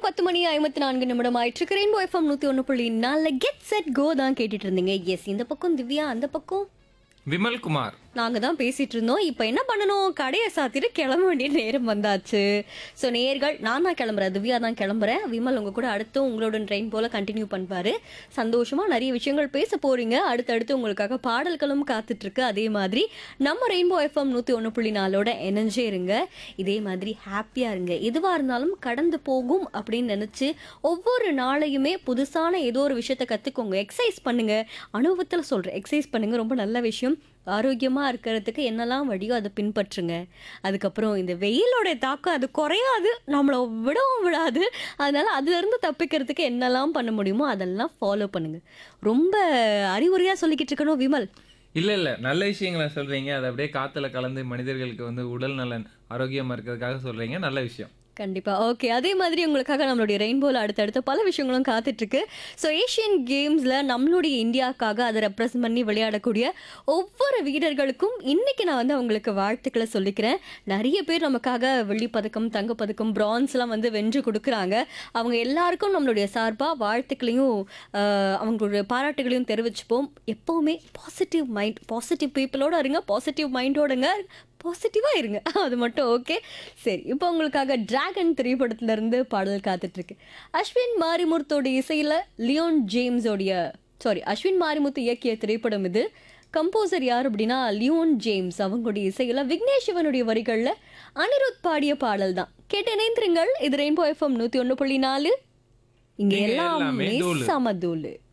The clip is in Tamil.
பத்து மணி ஐம்பத்தி நான்கு நிமிடம் ஆயிட்டு ரெயின்போ எஃப்எம் நூத்தி ஒன்று புள்ளி நாலு கெட் செட் கோ தான் கேட்டுட்டு இருந்தீங்க எஸ் இந்த பக்கம் திவ்யா அந்த பக்கம் விமல் குமார் நாங்க தான் பேசிட்டு இருந்தோம் இப்போ என்ன பண்ணணும் கடையை சாத்திட்டு கிளம்ப வேண்டிய நேரம் வந்தாச்சு ஸோ நேர்கள் நான் தான் கிளம்புறேன் திவ்யா தான் கிளம்புறேன் விமல் உங்க கூட அடுத்து உங்களோட ட்ரெயின் போல கண்டினியூ பண்ணுவாரு சந்தோஷமா நிறைய விஷயங்கள் பேச போறீங்க அடுத்தடுத்து உங்களுக்காக பாடல்களும் காத்துட்டு இருக்கு அதே மாதிரி நம்ம ரெயின்போ எஃப்எம் நூத்தி ஒன்று புள்ளி நாலோட இணைஞ்சே இருங்க இதே மாதிரி ஹாப்பியா இருங்க எதுவா இருந்தாலும் கடந்து போகும் அப்படின்னு நினைச்சு ஒவ்வொரு நாளையுமே புதுசான ஏதோ ஒரு விஷயத்த கத்துக்கோங்க எக்ஸசைஸ் பண்ணுங்க அனுபவத்தில் சொல்றேன் எக்ஸசைஸ் பண்ணுங்க ரொம்ப நல்ல விஷயம் ஆரோக்கியமா இருக்கிறதுக்கு என்னெல்லாம் வழியோ அதை பின்பற்றுங்க அதுக்கப்புறம் இந்த வெயிலோட தாக்கம் அது குறையாது நம்மளை விடவும் விடாது அதனால அதுல இருந்து தப்பிக்கிறதுக்கு என்னெல்லாம் பண்ண முடியுமோ அதெல்லாம் ஃபாலோ பண்ணுங்க ரொம்ப அறிவுரையா சொல்லிக்கிட்டு இருக்கணும் விமல் இல்ல இல்ல நல்ல விஷயங்களை சொல்றீங்க அதை அப்படியே காத்துல கலந்து மனிதர்களுக்கு வந்து உடல் நலன் ஆரோக்கியமா இருக்கிறதுக்காக சொல்றீங்க நல்ல விஷயம் கண்டிப்பா ஓகே அதே மாதிரி உங்களுக்காக நம்மளுடைய ரெயின்போல அடுத்தடுத்து பல விஷயங்களும் காத்துட்டு இருக்கு ஸோ ஏஷியன் கேம்ஸ்ல நம்மளுடைய இந்தியாவுக்காக அதை ரெப்ரசன்ட் பண்ணி விளையாடக்கூடிய ஒவ்வொரு வீரர்களுக்கும் இன்னைக்கு நான் வந்து அவங்களுக்கு வாழ்த்துக்களை சொல்லிக்கிறேன் நிறைய பேர் நமக்காக வெள்ளி பதக்கம் தங்கப்பதக்கம் பிரான்ஸ்லாம் வந்து வென்று கொடுக்குறாங்க அவங்க எல்லாருக்கும் நம்மளுடைய சார்பா வாழ்த்துக்களையும் ஆஹ், அவங்களுடைய பாராட்டுகளையும் தெரிவிச்சுப்போம் எப்பவுமே பாசிட்டிவ் மைண்ட் பாசிட்டிவ் பீப்புளோட இருங்க பாசிட்டிவ் மைண்டோடுங்க பாசிட்டிவா இருங்க அது மட்டும் ஓகே சரி இப்போ உங்களுக்காக டிராகன் திரைப்படத்துல இருந்து பாடல் காத்துட்டு இருக்கு அஸ்வின் மாரிமுத்தோட இசையில லியோன் ஜேம்ஸோடைய சாரி அஸ்வின் மாரிமுத்து இயக்கிய திரைப்படம் இது கம்போசர் யார் அப்படின்னா லியோன் ஜேம்ஸ் அவங்களுடைய இசையில விக்னேஷ் சிவனுடைய வரிகள்ல அனிருத் பாடிய பாடல் தான் கேட்டு இணைந்திருங்கள் இது ரெயின்போ எஃப்எம் நூத்தி ஒன்று புள்ளி நாலு இங்க இங்க எல்லாமே எல்லாமே தூளு. சமதூளு